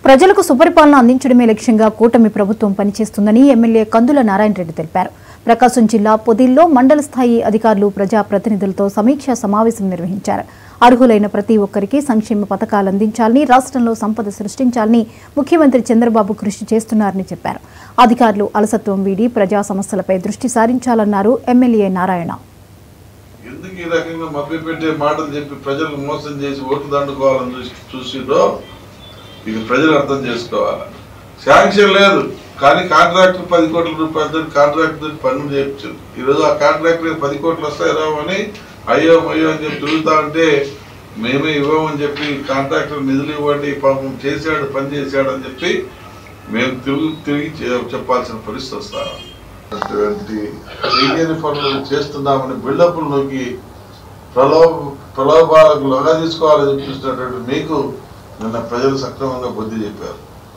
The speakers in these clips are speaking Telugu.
ప్రజలకు సుపరిపాలన అందించడమే లక్ష్యంగా కూటమి ప్రభుత్వం పనిచేస్తుందని ఎమ్మెల్యే కందుల నారాయణ రెడ్డి తెలిపారు ప్రకాశం జిల్లా పొదిల్లో మండల స్థాయి అధికారులు ప్రజాప్రతినిధులతో సమీక్షా సమావేశం నిర్వహించారు అర్హులైన ప్రతి ఒక్కరికి సంక్షేమ పథకాలు అందించాలని రాష్ట్రంలో సంపద సృష్టించాలని ముఖ్యమంత్రి చంద్రబాబు కృషి చేస్తున్నారని చెప్పారు అధికారులు అలసత్వం వీడి ప్రజా సమస్యలపై దృష్టి సారించాలన్నారు ఎమ్మెల్యే నారాయణ ఎందుకు ఈ రకంగా మభ్యపెట్టే మాటలు చెప్పి ప్రజలను మోసం చేసి ఓట్లు దండుకోవాలని చూసి చూసిరో ఇది ప్రజలు అర్థం చేసుకోవాలి శాంక్షన్ లేదు కానీ కాంట్రాక్టర్ పది కోట్ల రూపాయలతో కాంట్రాక్టర్ పనులు చేయించారు ఈరోజు ఆ కాంట్రాక్టర్ పది కోట్లు వస్తాయి రావని అయ్యో అయ్యో అని చెప్పి తిరుగుతా ఉంటే మేమే ఇవ్వమని చెప్పి కాంట్రాక్టర్ నిధులు ఇవ్వండి పాపం చేశాడు పని చేశాడు అని చెప్పి మేము తిరిగి తిరిగి చె- చెప్పాల్సిన పరిస్థితి వస్తారు అటువంటి చేయని పనులు చేస్తున్నామని బిల్డప్లు నొక్కి ప్రలోభ ప్రలోభాలకు లొంగ తీసుకోవాలని చూపిస్తున్నటువంటి మీకు నిన్న ప్రజలు సక్రమంగా బుద్ధి చెప్పారు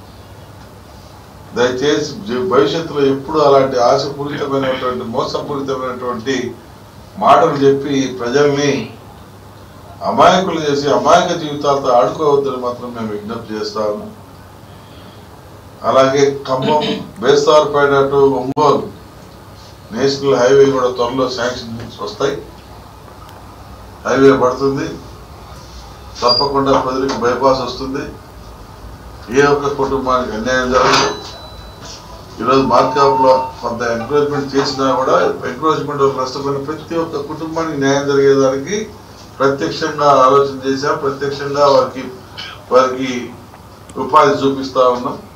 దయచేసి జ- భవిష్యత్తులో ఎప్పుడు అలాంటి ఆశపూరితమైనటువంటి మోసపూరితమైనటువంటి మాటలు చెప్పి ప్రజల్ని అమాయకులు చేసి అమాయక జీవితాలతో ఆడుకోవద్దని మాత్రం మేము విజ్ఞప్తి చేస్తా ఉన్నాం అలాగే Khammam Bestharapeta to Ongole national highway కూడా త్వరలో శాంక్షన్ వస్తాయి హైవే పడుతుంది తప్పకుండా ప్రజలకు బైపాస్ వస్తుంది ఏ ఒక్క కుటుంబానికి అన్యాయం జరగదు ఈరోజు మార్కాప్లో కొంత ఎంకరేజ్మెంట్ చేసినా కూడా ఎంకరేజ్మెంట్ వల్ల నష్టపోయిన ప్రతి ఒక్క కుటుంబానికి న్యాయం జరిగేదానికి ప్రత్యక్షంగా ఆలోచన చేశాం ప్రత్యక్షంగా వారికి వారికి ఉపాధి చూపిస్తా ఉన్నాం